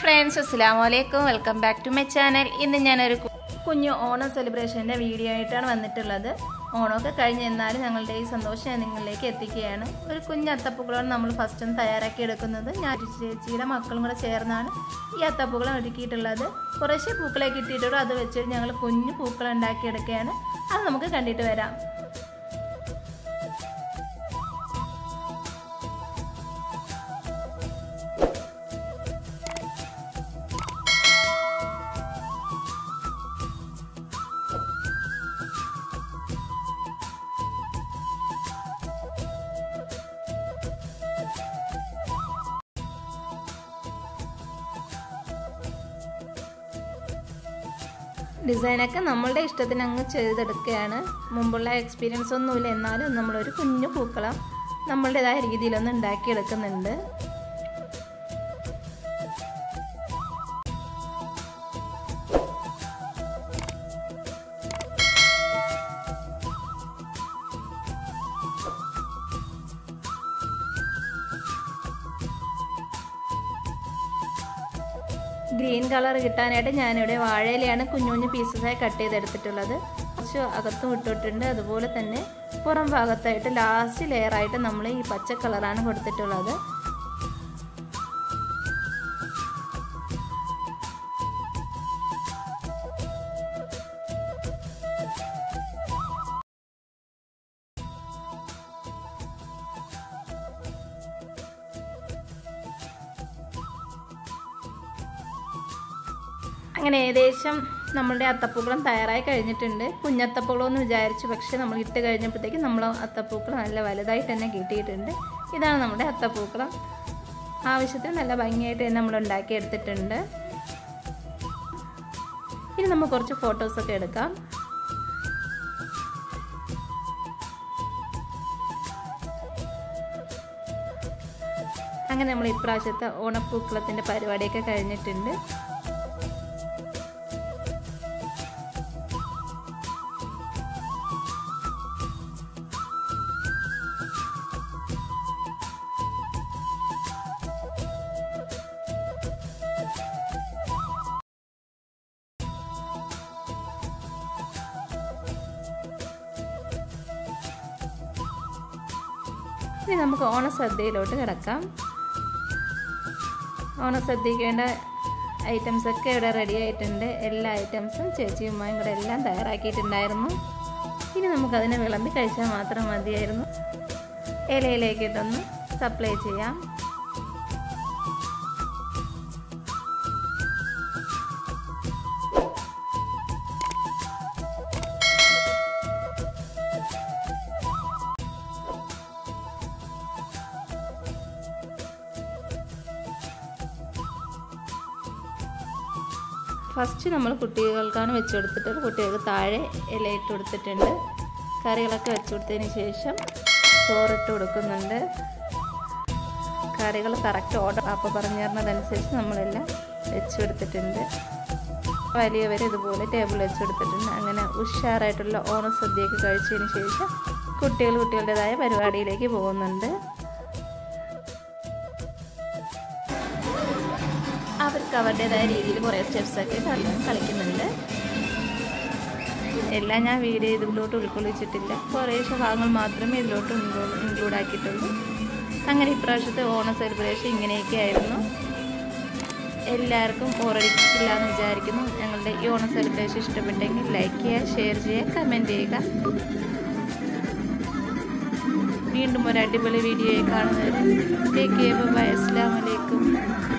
friends അസ്സാം വലൈക്കും welcome back to my channel ഇന്ന് ഞാനൊരു കു- കുഞ്ഞു ഓണം സെലിബ്രേഷൻ്റെ വീഡിയോ ആയിട്ടാണ് വന്നിട്ടുള്ളത് ഓണമൊക്കെ കഴിഞ്ഞ് എന്നാലും ഞങ്ങളുടെ ഈ സന്തോഷം ഞാൻ നിങ്ങളിലേക്ക് എത്തിക്കുകയാണ് ഒരു കുഞ്ഞ് അത്തപ്പൂക്കളാണ് നമ്മൾ ഫസ്റ്റ് ഒന്ന് തയ്യാറാക്കി എടുക്കുന്നത് ഞാൻ ഒരു ചേച്ചിയുടെ മക്കളും കൂടെ ചേർന്നാണ് ഈ അത്തപ്പൂക്കളം ഒരുക്കിയിട്ടുള്ളത് കുറേശ്ശെ പൂക്കളെ കിട്ടിയിട്ടുള്ളൂ അത് വെച്ചിട്ട് ഞങ്ങൾ കുഞ്ഞു പൂക്കളം ഉണ്ടാക്കിയെടുക്കുകയാണ് അത് നമുക്ക് കണ്ടിട്ട് വരാം ഡിസൈനൊക്കെ നമ്മളുടെ ഇഷ്ടത്തിന് അങ്ങ് ചെയ്തെടുക്കുകയാണ് മുമ്പുള്ള എക്സ്പീരിയൻസ് ഒന്നുമില്ല എന്നാലും നമ്മളൊരു കുഞ്ഞു പൂക്കളം നമ്മളുടേതായ രീതിയിലൊന്ന് ഉണ്ടാക്കിയെടുക്കുന്നുണ്ട് ഗ്രീൻ കളർ കിട്ടാനായിട്ട് ഞാനിവിടെ വാഴയിലയാണ് കുഞ്ഞു കുഞ്ഞു പീസസായി കട്ട് ചെയ്തെടുത്തിട്ടുള്ളത് കുറച്ച് അകത്തും ഇട്ടിട്ടുണ്ട് അതുപോലെ തന്നെ പുറം ഭാഗത്തായിട്ട് ലാസ്റ്റ് ലെയറായിട്ട് നമ്മൾ ഈ പച്ച കളറാണ് കൊടുത്തിട്ടുള്ളത് അങ്ങനെ ഏകദേശം നമ്മളുടെ അത്തപ്പൂക്കളം തയ്യാറായി കഴിഞ്ഞിട്ടുണ്ട് കുഞ്ഞത്തപ്പൂക്കളം എന്ന് വിചാരിച്ചു പക്ഷേ നമ്മൾ ഇട്ട് കഴിഞ്ഞപ്പോഴത്തേക്കും നമ്മൾ അത്തപ്പൂക്കളം നല്ല വലുതായിട്ട് തന്നെ കിട്ടിയിട്ടുണ്ട് ഇതാണ് നമ്മുടെ അത്തപ്പൂക്കളം ആവശ്യത്തിന് നല്ല ഭംഗിയായിട്ട് തന്നെ നമ്മൾ ഉണ്ടാക്കി എടുത്തിട്ടുണ്ട് ഇനി നമുക്ക് കുറച്ച് ഫോട്ടോസൊക്കെ എടുക്കാം അങ്ങനെ നമ്മൾ ഇപ്രാവശ്യത്തെ ഓണപ്പൂക്കളത്തിൻ്റെ പരിപാടിയൊക്കെ കഴിഞ്ഞിട്ടുണ്ട് ഇനി നമുക്ക് ഓണസദ്യയിലോട്ട് കിടക്കാം ഓണസദ്യക്ക് വേണ്ട ഐറ്റംസ് ഒക്കെ ഇവിടെ റെഡി ആയിട്ടുണ്ട് എല്ലാ ഐറ്റംസും ചേച്ചിയും ഉമ്മയും കൂടെ എല്ലാം തയ്യാറാക്കിയിട്ടുണ്ടായിരുന്നു ഇനി നമുക്കതിനെ വിളമ്പി കഴിച്ചാൽ മാത്രം മതിയായിരുന്നു ഇലയിലേക്ക് ഇട്ടൊന്ന് സപ്ലൈ ചെയ്യാം ഫസ്റ്റ് നമ്മൾ കുട്ടികൾക്കാണ് വെച്ച് കൊടുത്തിട്ട് കുട്ടികൾക്ക് താഴെ ഇലയിട്ട് കൊടുത്തിട്ടുണ്ട് കറികളൊക്കെ വെച്ച് കൊടുത്തതിന് ശേഷം ചോറിട്ട് കൊടുക്കുന്നുണ്ട് കറികൾ കറക്റ്റ് ഓർഡർ അപ്പോൾ പറഞ്ഞു തരുന്നതനുസരിച്ച് നമ്മളെല്ലാം വെച്ച് കൊടുത്തിട്ടുണ്ട് വലിയവർ ഇതുപോലെ ടേബിൾ വെച്ച് കൊടുത്തിട്ടുണ്ട് അങ്ങനെ ഉഷാറായിട്ടുള്ള ഓണസദ്യയൊക്കെ കഴിച്ചതിന് ശേഷം കുട്ടികൾ കുട്ടികളുടേതായ പരിപാടിയിലേക്ക് പോകുന്നുണ്ട് അവർക്ക് അവരുടേതായ രീതിയിൽ കുറേ സ്റ്റെപ്സൊക്കെ കളി കളിക്കുന്നുണ്ട് എല്ലാം ഞാൻ വീഡിയോ ഇതിലോട്ട് ഉൾക്കൊള്ളിച്ചിട്ടില്ല കുറേശ്ശെ ഭാഗങ്ങൾ മാത്രമേ ഇതിലോട്ട് ഇൻക്ലൂഡ് ആക്കിയിട്ടുള്ളൂ അങ്ങനെ ഇപ്രാവശ്യത്തെ ഓണ സെലിബ്രേഷൻ ഇങ്ങനെയൊക്കെ ആയിരുന്നു എല്ലാവർക്കും ഓറടിച്ചില്ല എന്ന് വിചാരിക്കുന്നു ഞങ്ങളുടെ ഈ ഓണ സെലിബ്രേഷൻ ഇഷ്ടപ്പെട്ടെങ്കിൽ ലൈക്ക് ചെയ്യുക ഷെയർ ചെയ്യുക കമൻറ്റ് ചെയ്യുക വീണ്ടും ഒരു അടിപൊളി വീഡിയോയെ കാണുന്നവരെ ടേക്ക് കെയർ ബൈ അസ്സാം വലൈക്കും